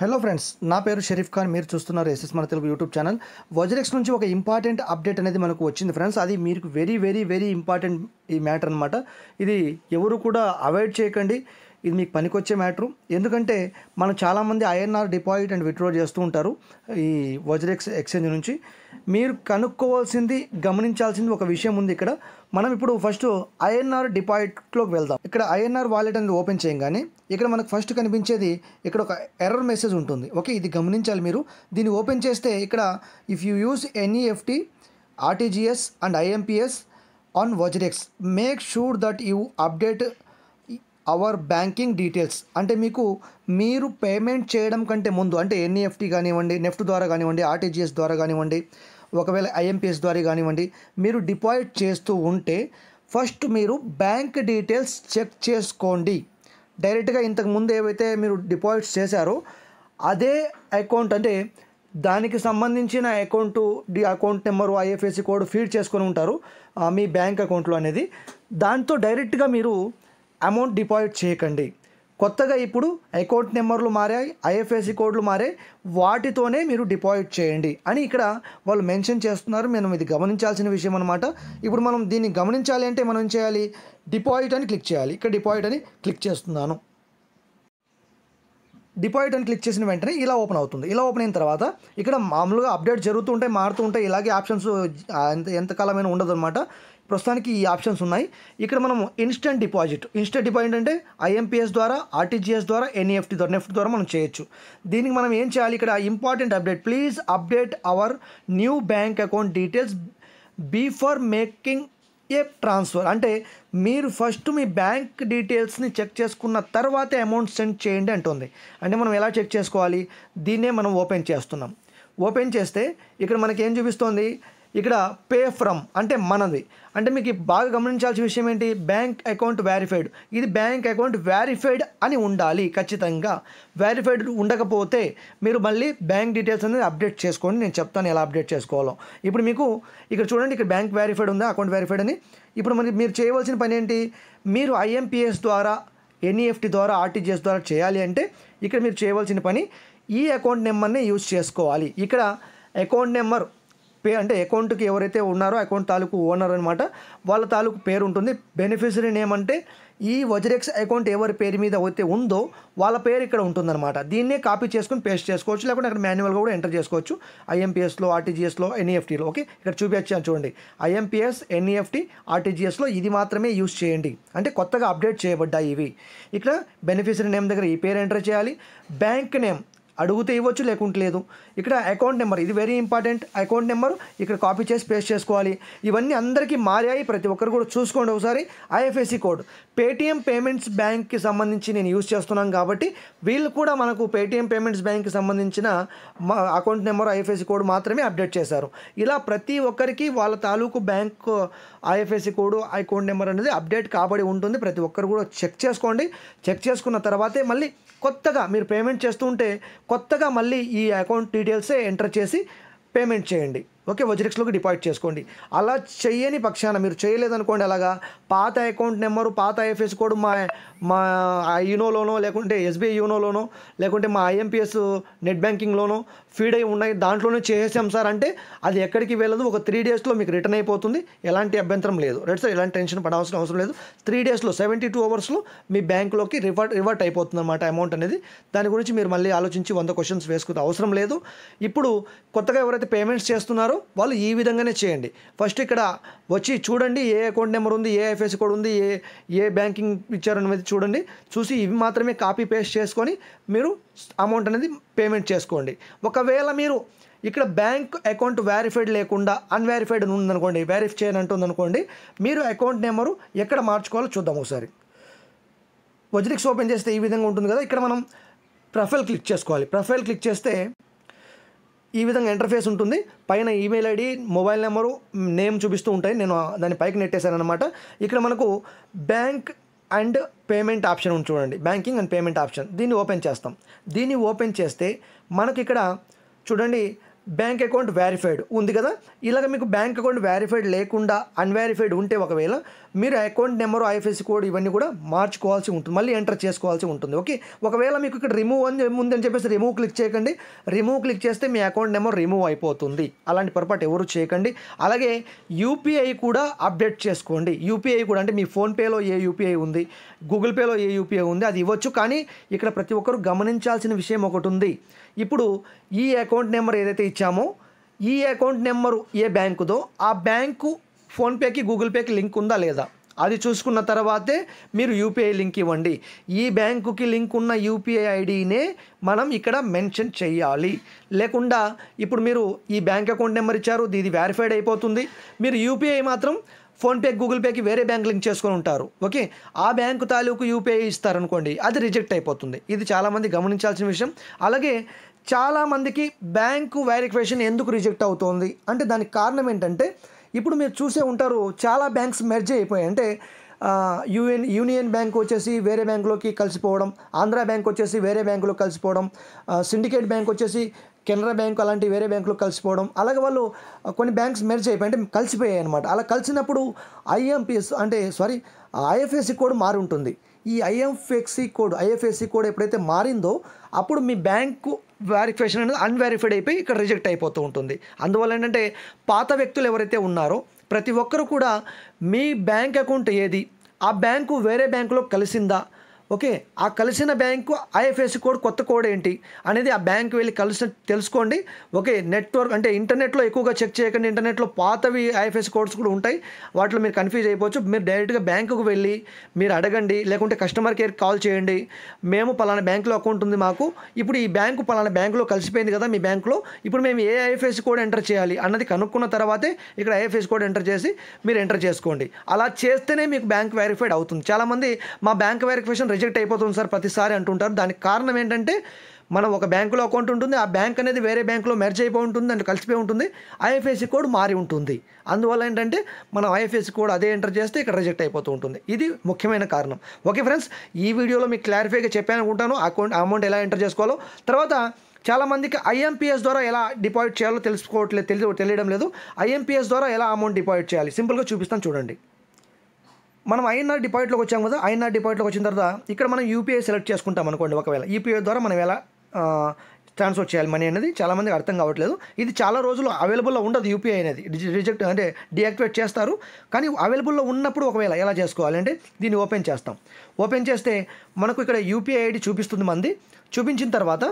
hello friends నా పేరు షరీఫ్ ఖాన్ మీరు చూస్తున్నారు ఎస్ఎస్ మన తెలుగు యూట్యూబ్ ఛానల్ వజ్రెక్స్ నుంచి ఒక ఇంపార్టెంట్ అప్డేట్ అనేది మనకు వచ్చింది ఫ్రెండ్స్ అది మీకు వెరీ వెరీ వెరీ ఇంపార్టెంట్ ఈ మ్యాటర్ అనమాట ఇది ఎవరు కూడా అవాయిడ్ చేయకండి ఇది మీకు పనికొచ్చే మ్యాటరు ఎందుకంటే మనం చాలామంది ఐఎన్ఆర్ డిపాజిట్ అండ్ విత్డ్రా చేస్తూ ఉంటారు ఈ వజ్రెక్స్ ఎక్స్చేంజ్ నుంచి మీరు కనుక్కోవాల్సింది గమనించాల్సింది ఒక విషయం ఉంది ఇక్కడ మనం ఇప్పుడు ఫస్ట్ ఐఎన్ఆర్ డిపాజిట్లోకి వెళ్దాం ఇక్కడ ఐఎన్ఆర్ వాలెట్ అనేది ఓపెన్ చేయగానే ఇక్కడ మనకు ఫస్ట్ కనిపించేది ఇక్కడ ఒక ఎర్రర్ మెసేజ్ ఉంటుంది ఓకే ఇది గమనించాలి మీరు దీన్ని ఓపెన్ చేస్తే ఇక్కడ if you use NEFT RTGS and IMPS on WazirX make sure that you update our banking details అంటే మీకు మీరు పేమెంట్ చేయడం కంటే ముందు అంటే ఎన్ఈఎఫ్టీ కానివ్వండి నెఫ్ట్ ద్వారా కానివ్వండి ఆర్టీజీఎస్ ద్వారా కానివ్వండి ఒకవేళ ఐఎంపిఎస్ ద్వారా కానివ్వండి మీరు డిపాజిట్ చేస్తూ ఉంటే ఫస్ట్ మీరు బ్యాంక్ డీటెయిల్స్ చెక్ చేసుకోండి డైరెక్ట్గా ఇంతకు ముందు ఏవైతే మీరు డిపాజిట్స్ చేశారో అదే అకౌంట్ అంటే దానికి సంబంధించిన account the account number IFSC code feed చేసుకొని ఉంటారు ఆ, మీ బ్యాంక్ అకౌంట్లో అనేది దాంతో డైరెక్ట్గా మీరు అమౌంట్ డిపాజిట్ చేయకండి కొత్తగా ఇప్పుడు అకౌంట్ నెంబర్లు మారాయి ఐఎఫ్ఎస్సి కోడ్లు మారాయి వాటితోనే మీరు డిపాజిట్ చేయండి అని ఇక్కడ వాళ్ళు మెన్షన్ చేస్తున్నారు మనం ఇది గమనించాల్సిన విషయం అనమాట ఇప్పుడు మనం దీన్ని గమనించాలి అంటే మనం ఏం చేయాలి డిపాజిట్ అని క్లిక్ చేయాలి ఇక్కడ డిపాజిట్ అని క్లిక్ చేస్తున్నాను డిపాజిట్ అని క్లిక్ చేసిన వెంటనే ఇలా ఓపెన్ అవుతుంది ఇలా ఓపెన్ అయిన తర్వాత ఇక్కడ మామూలుగా అప్డేట్ జరుగుతూ ఉంటాయి మారుతూ ఉంటాయి ఇలాగే ఆప్షన్స్ ఎంత ఎంతకాలమైనా ఉండదు అనమాట ప్రస్తుతానికి ఈ ఆప్షన్స్ ఉన్నాయి ఇక్కడ మనం ఇన్స్టెంట్ డిపాజిట్ ఇన్స్టెంట్ డిపాజిట్ అంటే ఐఎంపిఎస్ ద్వారా ఆర్టీజీఎస్ ద్వారా ఎన్ఈఎఫ్టీ ద్వారా నెఫ్ట్ ద్వారా మనం చేయొచ్చు దీనికి మనం ఏం చేయాలి ఇక్కడ important update please update our new bank account details before making a transfer అంటే మీరు ఫస్ట్ మీ బ్యాంక్ డీటెయిల్స్ని చెక్ చేసుకున్న తర్వాతే అమౌంట్ సెండ్ చేయండి అంటుంది అంటే మనం ఎలా చెక్ చేసుకోవాలి దీన్నే మనం ఓపెన్ చేస్తున్నాం ఓపెన్ చేస్తే ఇక్కడ మనకి ఏం చూపిస్తోంది ఇక్కడ పే ఫ్రమ్ అంటే మనది అంటే మీకు బాగా గమనించాల్సిన విషయం ఏంటి బ్యాంక్ అకౌంట్ వ్యారిఫైడ్ ఇది బ్యాంక్ అకౌంట్ వ్యారిఫైడ్ అని ఉండాలి ఖచ్చితంగా వ్యారిఫైడ్ ఉండకపోతే మీరు మళ్ళీ బ్యాంక్ డీటెయిల్స్ అనేది అప్డేట్ చేసుకోండి నేను చెప్తాను ఎలా అప్డేట్ చేసుకోవాలో ఇప్పుడు మీకు ఇక్కడ చూడండి ఇక్కడ బ్యాంక్ వ్యారిఫైడ్ ఉందా అకౌంట్ వ్యారిఫైడ్ అని ఇప్పుడు మనకి మీరు చేయవలసిన పని ఏంటి మీరు ఐఎంపిఎస్ ద్వారా ఎన్ఈఎఫ్టీ ద్వారా ఆర్టీజీఎస్ ద్వారా చేయాలి అంటే ఇక్కడ మీరు చేయవలసిన పని ఈ అకౌంట్ నెంబర్ని యూజ్ చేసుకోవాలి ఇక్కడ అకౌంట్ నెంబర్ పే అంటే అకౌంట్కి ఎవరైతే ఉన్నారో అకౌంట్ తాలూకు ఓనర్ అనమాట వాళ్ళ తాలూకు పేరు ఉంటుంది బెనిఫిషరీ నేమ్ అంటే ఈ వజ్రెక్స్ అకౌంట్ ఎవరి పేరు మీద అయితే ఉందో వాళ్ళ పేరు ఇక్కడ ఉంటుందన్నమాట దీన్నే కాపీ చేసుకొని పేస్ట్ చేసుకోవచ్చు లేకుంటే అక్కడ మాన్యువల్గా కూడా ఎంటర్ చేసుకోవచ్చు ఐఎంపిఎస్లో ఆర్టీజీఎస్లో ఎన్ఈఎఫ్టీలో ఓకే ఇక్కడ చూపించాను చూడండి ఐఎంపిఎస్ ఎన్ఈఎఫ్టీ ఆర్టీజీఎస్లో ఇది మాత్రమే యూస్ చేయండి అంటే కొత్తగా అప్డేట్ చేయబడ్డాయి ఇవి ఇక్కడ బెనిఫిషరీ నేమ్ దగ్గర ఈ పేరు ఎంటర్ చేయాలి బ్యాంక్ నేమ్ అడిగితే ఇవ్వచ్చు లేకుంటే లేదు ఇక్కడ అకౌంట్ నెంబర్ ఇది వెరీ ఇంపార్టెంట్ అకౌంట్ నెంబర్ ఇక్కడ కాపీ చేసి పేస్ట్ చేసుకోవాలి ఇవన్నీ అందరికీ మారాయి ప్రతి ఒక్కరు కూడా చూసుకోండి ఒకసారి ఐఎఫ్ఎస్సి కోడ్ పేటిఎం పేమెంట్స్ బ్యాంక్కి సంబంధించి నేను యూస్ చేస్తున్నాను కాబట్టి వీళ్ళు కూడా మనకు పేటిఎం పేమెంట్స్ బ్యాంక్కి సంబంధించిన మా అకౌంట్ నెంబర్ ఐఎఫ్ఎస్సి కోడ్ మాత్రమే అప్డేట్ చేశారు ఇలా ప్రతి ఒక్కరికి వాళ్ళ తాలూకు bank IFSC code account number అనేది అప్డేట్ కాబడి ఉంటుంది ప్రతి ఒక్కరు కూడా చెక్ చేసుకోండి చెక్ చేసుకున్న తర్వాతే మళ్ళీ కొత్తగా మీరు పేమెంట్ చేస్తుంటే కొత్తగా మళ్ళీ ఈ అకౌంట్ డీటెయిల్సే ఎంటర్ చేసి పేమెంట్ చేయండి ఓకే వజ్రెక్స్లోకి డిపాజిట్ చేసుకోండి అలా చెయ్యని పక్షాన మీరు చేయలేదనుకోండి అలాగా పాత అకౌంట్ నెంబరు పాత ఐఎఫ్ఎస్ కోడ్ మా మా యూనోలోనో లేకుంటే ఎస్బీఐ యూనోలోనో లేకుంటే మా ఐఎంపిఎస్ నెట్ బ్యాంకింగ్లోనో ఫీడ్ అయి ఉన్నాయి దాంట్లోనే చేసేసాం సార్ అంటే అది ఎక్కడికి వెళ్ళదు ఒక త్రీ డేస్లో మీకు రిటర్న్ అయిపోతుంది ఎలాంటి అభ్యంతరం లేదు రైట్ సార్ ఎలాంటి టెన్షన్ పడాల్సిన అవసరం లేదు త్రీ డేస్లో సెవెంటీ టూ అవర్స్లో మీ బ్యాంకులోకి రివర్ట్ రివర్ట్ అయిపోతుంది అనమాట అమౌంట్ అనేది దాని గురించి మీరు మళ్ళీ ఆలోచించి వంద క్వశ్చన్స్ వేసుకునే అవసరం లేదు ఇప్పుడు కొత్తగా ఎవరైతే పేమెంట్స్ చేస్తున్నారో వాళ్ళు ఈ విధంగానే చేయండి ఫస్ట్ ఇక్కడ వచ్చి చూడండి ఏ అకౌంట్ నెంబర్ ఉంది ఏ ఐఎఫ్ఎస్ కోడ్ ఉంది ఏ ఏ బ్యాంకింగ్ ఇచ్చారనేది చూడండి చూసి ఇవి మాత్రమే కాపీ పేస్ట్ చేసుకొని మీరు అమౌంట్ అనేది పేమెంట్ చేసుకోండి ఒకవేళ మీరు ఇక్కడ బ్యాంక్ అకౌంట్ వ్యారిఫైడ్ లేకుండా అన్వారిఫైడ్ ఉందనుకోండి వ్యారిఫై చేయని అంటుందనుకోండి మీరు అకౌంట్ నెంబరు ఎక్కడ మార్చుకోవాలో చూద్దాం ఒకసారి వజ్రిక్స్ ఓపెన్ చేస్తే ఈ విధంగా ఉంటుంది కదా ఇక్కడ మనం ప్రొఫైల్ క్లిక్ చేసుకోవాలి ప్రొఫైల్ క్లిక్ చేస్తే ఈ విధంగా ఇంటర్ఫేస్ ఉంటుంది పైన email ID mobile number name చూపిస్తూ ఉంటాయి నేను దాని పైకి నెట్టేశాను అనమాట ఇక్కడ మనకు బ్యాంక్ అండ్ పేమెంట్ ఆప్షన్ ఉంది చూడండి బ్యాంకింగ్ అండ్ పేమెంట్ ఆప్షన్ దీన్ని ఓపెన్ చేస్తాం దీన్ని ఓపెన్ చేస్తే మనకి ఇక్కడ చూడండి బ్యాంక్ అకౌంట్ వ్యారిఫైడ్ ఉంది కదా ఇలాగ మీకు బ్యాంక్ అకౌంట్ వ్యారిఫైడ్ లేకుండా అన్వారిఫైడ్ ఉంటే ఒకవేళ మీరు అకౌంట్ నెంబర్ ఐఎఫ్ఎస్సి కోడ్ ఇవన్నీ కూడా మార్చుకోవాల్సి ఉంటుంది మళ్ళీ ఎంటర్ చేసుకోవాల్సి ఉంటుంది ఓకే ఒకవేళ మీకు ఇక్కడ రిమూవ్ అని ఉందని చెప్పేసి రిమూవ్ క్లిక్ చేయకండి రిమూవ్ క్లిక్ చేస్తే మీ అకౌంట్ నెంబర్ రిమూవ్ అయిపోతుంది అలాంటి పొరపాటు ఎవరు చేయకండి అలాగే యూపీఐ కూడా అప్డేట్ చేసుకోండి యూపీఐ కూడా అంటే మీ ఫోన్పేలో ఏ యూపీఐ ఉంది గూగుల్ పేలో ఏ యూపీఐ ఉంది అది ఇవ్వచ్చు కానీ ఇక్కడ ప్రతి ఒక్కరు గమనించాల్సిన విషయం ఒకటి ఉంది ఇప్పుడు ఈ అకౌంట్ నెంబర్ ఏదైతే ఇచ్చామో ఈ అకౌంట్ నెంబరు ఏ బ్యాంకుదో ఆ బ్యాంకు ఫోన్పేకి గూగుల్ పేకి లింక్ ఉందా లేదా అది చూసుకున్న తర్వాతే మీరు యూపీఐ లింక్ ఇవ్వండి ఈ బ్యాంకుకి లింక్ ఉన్న యూపీఐ ఐడినే మనం ఇక్కడ మెన్షన్ చేయాలి లేకుండా ఇప్పుడు మీరు ఈ బ్యాంక్ అకౌంట్ నెంబర్ ఇచ్చారు ఇది వెరిఫైడ్ అయిపోతుంది మీరు యూపీఐ మాత్రం ఫోన్పే గూగుల్ పేకి వేరే బ్యాంక్ లింక్ చేసుకొని ఉంటారు ఓకే ఆ బ్యాంకు తాలూకు యూపీఐ ఇస్తారనుకోండి అది రిజెక్ట్ అయిపోతుంది ఇది చాలామంది గమనించాల్సిన విషయం అలాగే చాలామందికి బ్యాంకు వెరిఫికేషన్ ఎందుకు రిజెక్ట్ అవుతోంది అంటే దానికి కారణం ఏంటంటే ఇప్పుడు మీరు చూసే ఉంటారు చాలా బ్యాంక్స్ మెర్జ్ అయిపోయాయి అంటే యూఎన్ యూనియన్ బ్యాంక్ వచ్చేసి వేరే బ్యాంకులోకి కలిసిపోవడం ఆంధ్ర బ్యాంక్ వచ్చేసి వేరే బ్యాంకులో కలిసిపోవడం సిండికేట్ బ్యాంక్ వచ్చేసి కెనరా బ్యాంక్ అలాంటి వేరే బ్యాంకులో కలిసిపోవడం అలాగే వాళ్ళు ఆ, కొన్ని బ్యాంక్స్ మెర్జ్ అయిపోయి అంటే కలిసిపోయాయి అనమాట అలా కలిసినప్పుడు ఐఎంపిఎస్ అంటే సారీ ఐఎఫ్ఎస్సి కోడ్ మారి ఉంటుంది ఈ ఐఎఫ్ఎక్సి కోడ్ ఐఎఫ్ఎస్సి కోడ్ ఎప్పుడైతే మారిందో అప్పుడు మీ బ్యాంకు వెరిఫికేషన్ అనేది అన్వెరిఫైడ్ అయిపోయి ఇక్కడ రిజెక్ట్ అయిపోతూ ఉంటుంది అందువల్ల ఏంటంటే పాత వ్యక్తులు ఎవరైతే ఉన్నారో ప్రతి ఒక్కరు కూడా మీ బ్యాంక్ అకౌంట్ ఏది ఆ బ్యాంకు వేరే బ్యాంకులో కలిసిందా ఓకే ఆ కలిసిన బ్యాంకు ఐఎఫ్ఎస్సి కోడ్ కొత్త కోడ్ ఏంటి అనేది ఆ బ్యాంక్ వెళ్ళి కలిసి తెలుసుకోండి ఓకే నెట్వర్క్ అంటే ఇంటర్నెట్లో ఎక్కువగా చెక్ చేయకండి ఇంటర్నెట్లో పాతవి ఐఎఫ్ఎస్సి కోడ్స్ కూడా ఉంటాయి వాటిలో మీరు కన్ఫ్యూజ్ అయిపోవచ్చు మీరు డైరెక్ట్గా బ్యాంకుకు వెళ్ళి మీరు అడగండి లేకుంటే కస్టమర్ కేర్కి కాల్ చేయండి మేము పలానా బ్యాంకులో అకౌంట్ ఉంది మాకు ఇప్పుడు ఈ బ్యాంకు పలానా బ్యాంకులో కలిసిపోయింది కదా మీ బ్యాంకులో ఇప్పుడు మేము ఏ ఐఎఫ్ఎస్సి కోడ్ ఎంటర్ చేయాలి అన్నది కనుక్కున్న తర్వాతే ఇక్కడ ఐఎఫ్ఎస్సి కోడ్ ఎంటర్ చేసి మీరు ఎంటర్ చేసుకోండి అలా చేస్తేనే మీకు బ్యాంక్ వెరిఫైడ్ అవుతుంది చాలామంది మా బ్యాంక్ వెరిఫికేషన్ రిజెక్ట్ అయిపోతుంది సార్ ప్రతిసారి అంటుంటారు దానికి కారణం ఏంటంటే మనం ఒక బ్యాంకులో అకౌంట్ ఉంటుంది ఆ బ్యాంక్ అనేది వేరే బ్యాంకులో మెర్జ్ అయిపోయి ఉంటుంది అంటే కలిసిపోయి ఉంటుంది ఐఎఫ్ఎస్సి కోడ్ మారి ఉంటుంది అందువల్ల ఏంటంటే మనం ఐఎఫ్ఎస్సి కోడ్ అదే ఎంటర్ చేస్తే ఇక్కడ రిజెక్ట్ అయిపోతూ ఉంటుంది ఇది ముఖ్యమైన కారణం ఓకే ఫ్రెండ్స్ ఈ వీడియోలో మీకు క్లారిఫైగా చెప్పాను అనుకుంటాను అకౌంట్ అమౌంట్ ఎలా ఎంటర్ చేసుకోవాలో తర్వాత చాలామందికి ఐఎంపీఎస్ ద్వారా ఎలా డిపాజిట్ చేయాలో తెలుసుకోవట్లేదు తెలియ తెలియడం లేదు ఐఎంపీఎస్ ద్వారా ఎలా అమౌంట్ డిపాజిట్ చేయాలి సింపుల్గా చూపిస్తాను చూడండి మనం ఐఎన్ఆర్ డిపాజిట్లోకి వచ్చాం కదా ఐఎన్ఆర్ డిపాజిట్లోకి వచ్చిన తర్వాత ఇక్కడ మనం యూపీఐ సెలెక్ట్ చేసుకుంటాం అనుకోండి ఒకవేళ యూపీఐ ద్వారా మనం ఎలా ట్రాన్స్ఫర్ చేయాలి మనీ అనేది చాలామందికి అర్థం కావట్లేదు ఇది చాలా రోజులు అవైలబుల్లో ఉండదు యూపీఐ అనేది రిజెక్ట్ అంటే డియాక్టివేట్ చేస్తారు కానీ అవైలబుల్లో ఉన్నప్పుడు ఒకవేళ ఎలా చేసుకోవాలి అంటే దీన్ని ఓపెన్ చేస్తాం ఓపెన్ చేస్తే మనకు ఇక్కడ యూపీఐ ఐడి చూపిస్తుంది మంది చూపించిన తర్వాత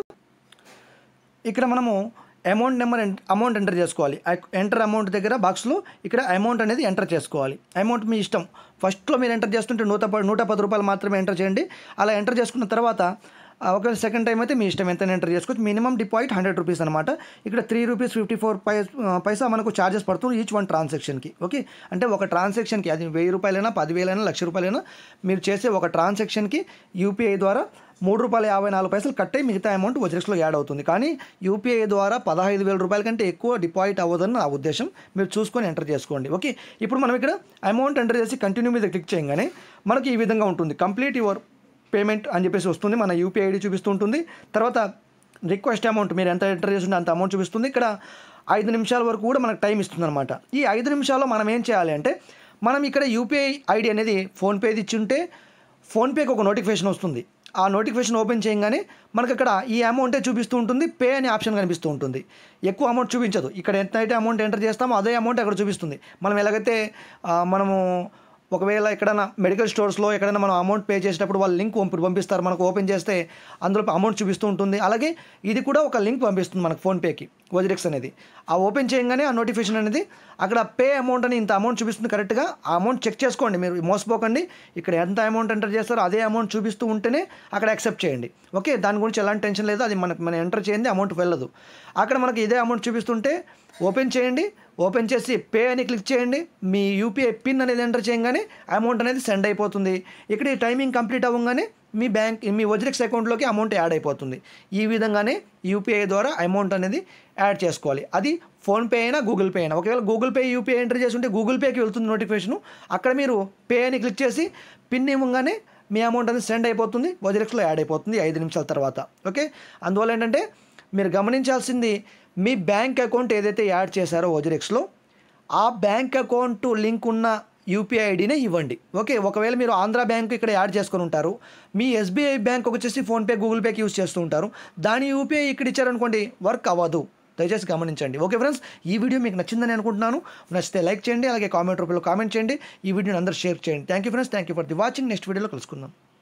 ఇక్కడ మనము అమౌంట్ నెంబర్ అమౌంట్ ఎంటర్ చేసుకోవాలి ఎంటర్ అమౌంట్ దగ్గర బాక్స్లో ఇక్కడ అమౌంట్ అనేది ఎంటర్ చేసుకోవాలి అమౌంట్ మీ ఇష్టం ఫస్ట్లో మీరు ఎంటర్ చేస్తుంటే నూట ప- నూట పది రూపాయలు మాత్రమే ఎంటర్ చేయండి అలా ఎంటర్ చేసుకున్న తర్వాత ఆ, ఒకవేళ సెకండ్ టైం అయితే మీ ఇష్టం ఎంత ఎంటర్ చేసుకోవచ్చు మినిమం డిపాజిట్ హండ్రెడ్ రూపీస్ అనమాట ఇక్కడ త్రీ రూపీస్ ఫిఫ్టీ ఫోర్ పై పైసా మనకు ఛార్జెస్ పడుతుంది ఈచ్ వన్ ట్రాన్సాక్షన్కి ఓకే అంటే ఒక ట్రాన్సాక్షన్కి అది వెయ్యి రూపాయలైనా పదివేలైనా లక్ష రూపాయలైనా మీరు చేసే ఒక ట్రాన్సాక్షన్కి యూపీఐ ద్వారా మూడు రూపాయల యాభై నాలుగు పైసలు కట్టే మిగతా అమౌంట్ వజ్రెక్స్లో యాడ్ అవుతుంది కానీ యూపీఐ ద్వారా పదహైదు వేల రూపాయల కంటే ఎక్కువ డిపాజిట్ అవ్వదని నా ఉద్దేశం మీరు చూసుకొని ఎంటర్ చేసుకోండి ఓకే ఇప్పుడు మనం ఇక్కడ అమౌంట్ ఎంటర్ చేసి కంటిన్యూ మీద క్లిక్ చేయగానే మనకి ఈ విధంగా ఉంటుంది కంప్లీట్ యువర్ పేమెంట్ అని చెప్పేసి వస్తుంది మన యూపీఐ ఐడి చూపిస్తూ ఉంటుంది తర్వాత రిక్వెస్ట్ అమౌంట్ మీరు ఎంత ఎంటర్ చేస్తుంటే అంత అమౌంట్ చూపిస్తుంది ఇక్కడ ఐదు నిమిషాల వరకు కూడా మనకు టైం ఇస్తుంది అనమాట ఈ ఐదు నిమిషాల్లో మనం ఏం చేయాలి అంటే మనం ఇక్కడ యూపీఐ ఐడి అనేది ఫోన్పేది ఇచ్చి ఉంటే ఫోన్పేకి ఒక నోటిఫికేషన్ వస్తుంది ఆ నోటిఫికేషన్ ఓపెన్ చేయగానే మనకు ఇక్కడ ఈ అమౌంటే చూపిస్తూ ఉంటుంది పే అనే ఆప్షన్ కనిపిస్తూ ఉంటుంది ఎక్కువ అమౌంట్ చూపించదు ఇక్కడ ఎంత అయితే అమౌంట్ ఎంటర్ చేస్తామో అదే అమౌంట్ అక్కడ చూపిస్తుంది మనం ఎలాగైతే ఆ, మనము ఒకవేళ ఎక్కడైనా మెడికల్ స్టోర్స్లో ఎక్కడైనా మనం అమౌంట్ పే చేసేటప్పుడు వాళ్ళు లింక్ పంపి పంపిస్తారు మనకు ఓపెన్ చేస్తే అందులో అమౌంట్ చూపిస్తూ ఉంటుంది అలాగే ఇది కూడా ఒక లింక్ పంపిస్తుంది మనకు ఫోన్పేకి వజిరెక్స్ అనేది ఆ ఓపెన్ చేయగానే ఆ నోటిఫికేషన్ అనేది అక్కడ పే అమౌంట్ అని ఇంత అమౌంట్ చూపిస్తుంది కరెక్ట్గా ఆ అమౌంట్ చెక్ చేసుకోండి మీరు మోసపోకండి ఇక్కడ ఎంత అమౌంట్ ఎంటర్ చేస్తారో అదే అమౌంట్ చూపిస్తూ ఉంటేనే అక్కడ యాక్సెప్ట్ చేయండి ఓకే దాని గురించి ఎలాంటి టెన్షన్ లేదు అది మనకి మనం ఎంటర్ చేయండి అమౌంట్ వెళ్ళదు అక్కడ మనకి ఇదే అమౌంట్ చూపిస్తుంటే ఓపెన్ చేయండి ఓపెన్ చేసి పే అని క్లిక్ చేయండి మీ యూపీఐ పిన్ అనేది ఎంటర్ చేయగానే అమౌంట్ అనేది సెండ్ అయిపోతుంది ఇక్కడ ఈ టైమింగ్ కంప్లీట్ అవ్వగానే మీ బ్యాంక్ మీ వజ్రిక్స్ అకౌంట్లోకి అమౌంట్ యాడ్ అయిపోతుంది ఈ విధంగానే యూపీఐ ద్వారా అమౌంట్ అనేది యాడ్ చేసుకోవాలి అది ఫోన్పే అయినా గూగుల్ పే అయినా ఒకవేళ గూగుల్ పే యూపీఐ ఎంటర్ చేసి ఉంటే గూగుల్ పేకి వెళ్తుంది నోటిఫికేషన్ అక్కడ మీరు పే అని క్లిక్ చేసి పిన్ ఇవ్వగానే మీ అమౌంట్ అనేది సెండ్ అయిపోతుంది వజ్రిక్స్లో యాడ్ అయిపోతుంది ఐదు నిమిషాల తర్వాత ఓకే అందువల్ల ఏంటంటే మీరు గమనించాల్సింది మీ బ్యాంక్ అకౌంట్ ఏదైతే యాడ్ చేశారో ఓజరెక్స్లో ఆ బ్యాంక్ అకౌంట్ లింక్ ఉన్న యూపీఐ ఐడినే ఇవ్వండి ఓకే ఒకవేళ మీరు ఆంధ్ర బ్యాంక్ ఇక్కడ యాడ్ చేసుకొని ఉంటారు మీ ఎస్బీఐ బ్యాంక్ వచ్చేసి ఫోన్పే గూగుల్ పేకి యూస్ చేస్తూ ఉంటారు దాని యూపీఐ ఇక్కడ ఇచ్చారనుకోండి వర్క్ అవ్వదు దయచేసి గమనించండి ఓకే ఫ్రెండ్స్ ఈ వీడియో మీకు నచ్చిందని అనుకుంటున్నాను నచ్చితే లైక్ చేయండి అలాగే కామెంట్ రూపంలో కామెంట్ చేయండి ఈ వీడియోని అందరూ షేర్ చేయండి thank you friends thank you for the watching next వీడియోలో కలుసుకుందాం